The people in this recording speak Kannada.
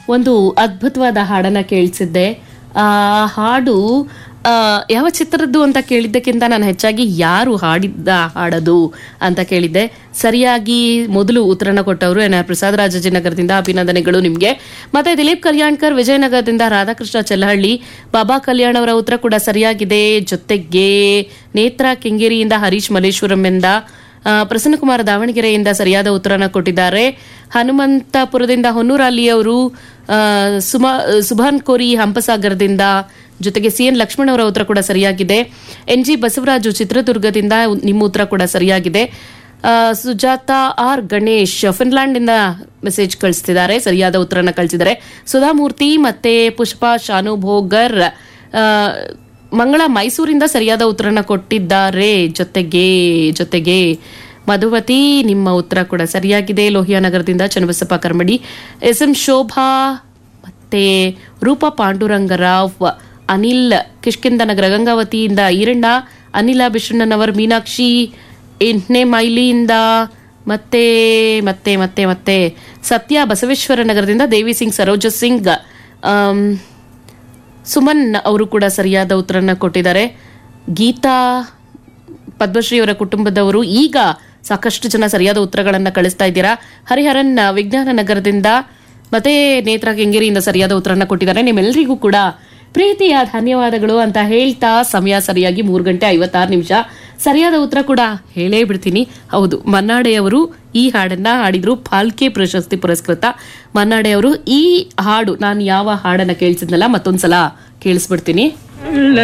ಒಂದು ಅದ್ಭುತವಾದ ಹಾಡನ್ನ ಕೇಳಿಸಿದ್ದೆ ಆ ಹಾಡು ಆ, ಯಾವ ಚಿತ್ರದ್ದು ಅಂತ ಕೇಳಿದ್ದಕ್ಕಿಂತ ನಾನು ಹೆಚ್ಚಾಗಿ ಯಾರು ಹಾಡಿದ್ದ ಹಾಡದು ಅಂತ ಕೇಳಿದ್ದೆ ಸರಿಯಾಗಿ ಮೊದಲು ಉತ್ತರನ ಕೊಟ್ಟವರು ಎನ್ ಆರ್ ಪ್ರಸಾದ್ ರಾಜಾಜಿನಗರದಿಂದ ಅಭಿನಂದನೆಗಳು ನಿಮಗೆ ಮತ್ತೆ ದಿಲೀಪ್ ಕಲ್ಯಾಣ್ಕರ್ ವಿಜಯನಗರದಿಂದ ರಾಧಾಕೃಷ್ಣ ಚೆಲ್ಲಹಳ್ಳಿ ಬಾಬಾ ಕಲ್ಯಾಣ್ ಅವರ ಉತ್ತರ ಕೂಡ ಸರಿಯಾಗಿದೆ ಜೊತೆಗೆ ನೇತ್ರ ಕೆಂಗೇರಿಯಿಂದ ಹರೀಶ್ ಮಲ್ಲೇಶ್ವರಂಯಿಂದ ಆ, ಪ್ರಸನ್ನಕುಮಾರ ದಾವಣಗೆರೆಯಿಂದ ಸರಿಯಾದ ಉತ್ತರನ ಕೊಟ್ಟಿದ್ದಾರೆ ಹನುಮಂತಪುರದಿಂದ ಹೊನ್ನೂರಲ್ಲಿ ಅವರು ಆ, ಸುಮಾ ಸುಭಾನ್ ಕೋರಿ ಹಂಪಸಾಗರದಿಂದ ಜೊತೆಗೆ ಸಿ ಎನ್ ಲಕ್ಷ್ಮಣ್ ಅವರ ಉತ್ತರ ಕೂಡ ಸರಿಯಾಗಿದೆ ಎನ್ ಜಿ ಬಸವರಾಜು ಚಿತ್ರದುರ್ಗದಿಂದ ನಿಮ್ಮ ಉತ್ತರ ಕೂಡ ಸರಿಯಾಗಿದೆ ಆ, ಸುಜಾತ ಆರ್ ಗಣೇಶ್ ಫಿನ್ಲ್ಯಾಂಡ್ನಿಂದ ಮೆಸೇಜ್ ಕಳಿಸ್ತಿದ್ದಾರೆ ಸರಿಯಾದ ಉತ್ತರನ ಕಳಿಸಿದ್ದಾರೆ ಸುಧಾಮೂರ್ತಿ ಮತ್ತೆ ಪುಷ್ಪಾ ಶಾನು ಭೋಗರ್ ಆ, ಮಂಗಳ ಮೈಸೂರಿಂದ ಸರಿಯಾದ ಉತ್ತರನ ಕೊಟ್ಟಿದ್ದಾರೆ ಜೊತೆಗೆ ಜೊತೆಗೆ ಮಧುವತಿ ನಿಮ್ಮ ಉತ್ತರ ಕೂಡ ಸರಿಯಾಗಿದೆ ಲೋಹಿಯಾ ನಗರದಿಂದ ಚನ್ನಬಸಪ್ಪ ಕರ್ಮಡಿ ಎಸ್ ಎಂ ಶೋಭಾ ಮತ್ತೆ ರೂಪಾ ಪಾಂಡುರಂಗರಾವ್ ಅನಿಲ್ ಕಿಷ್ಕಿಂದ ನಗರ ಗಂಗಾವತಿಯಿಂದ ಈರಣ್ಣ ಅನಿಲ ಬಿಶ್ವಣ್ಣನವರ್ ಮೀನಾಕ್ಷಿ ಎಂಟನೇ ಮೈಲಿಯಿಂದ ಮತ್ತೆ ಮತ್ತೆ ಮತ್ತೆ ಮತ್ತೆ ಸತ್ಯ ಬಸವೇಶ್ವರ ನಗರದಿಂದ ದೇವಿ ಸಿಂಗ್ ಸರೋಜ ಸಿಂಗ್ ಆಮ್, ಸುಮನ್ ಅವರು ಕೂಡ ಸರಿಯಾದ ಉತ್ತರನ ಕೊಟ್ಟಿದ್ದಾರೆ ಗೀತಾ ಪದ್ಮಶ್ರೀ ಅವರ ಕುಟುಂಬದವರು ಈಗ ಸಾಕಷ್ಟು ಜನ ಸರಿಯಾದ ಉತ್ತರಗಳನ್ನ ಕಳಿಸ್ತಾ ಇದ್ದೀರಾ ಹರಿಹರನ್ ವಿಜ್ಞಾನ ನಗರದಿಂದ ಮತ್ತೆ ನೇತ್ರ ಕೆಂಗೇರಿಯಿಂದ ಸರಿಯಾದ ಉತ್ತರನ ಕೊಟ್ಟಿದ್ದಾರೆ ನಿಮ್ಮೆಲ್ಲರಿಗೂ ಕೂಡ ಪ್ರೀತಿಯ ಧನ್ಯವಾದಗಳು ಅಂತ ಹೇಳ್ತಾ ಸಮಯ ಸರಿಯಾಗಿ ಮೂರು ಗಂಟೆ ಐವತ್ತಾರು ನಿಮಿಷ ಸರಿಯಾದ ಉತ್ತರ ಕೂಡ ಹೇಳೇ ಬಿಡ್ತೀನಿ ಹೌದು ಮನ್ನಾಡೆಯವರು ಈ ಹಾಡನ್ನ ಹಾಡಿದ್ರು ಫಾಲ್ಕೆ ಪ್ರಶಸ್ತಿ ಪುರಸ್ಕೃತ ಮನ್ನಾಡೆಯವರು ಈ ಹಾಡು ನಾನು ಯಾವ ಹಾಡನ್ನ ಕೇಳಿಸಿದ್ನಲ್ಲ ಮತ್ತೊಂದ್ಸಲ ಕೇಳಿಸ್ಬಿಡ್ತೀನಿ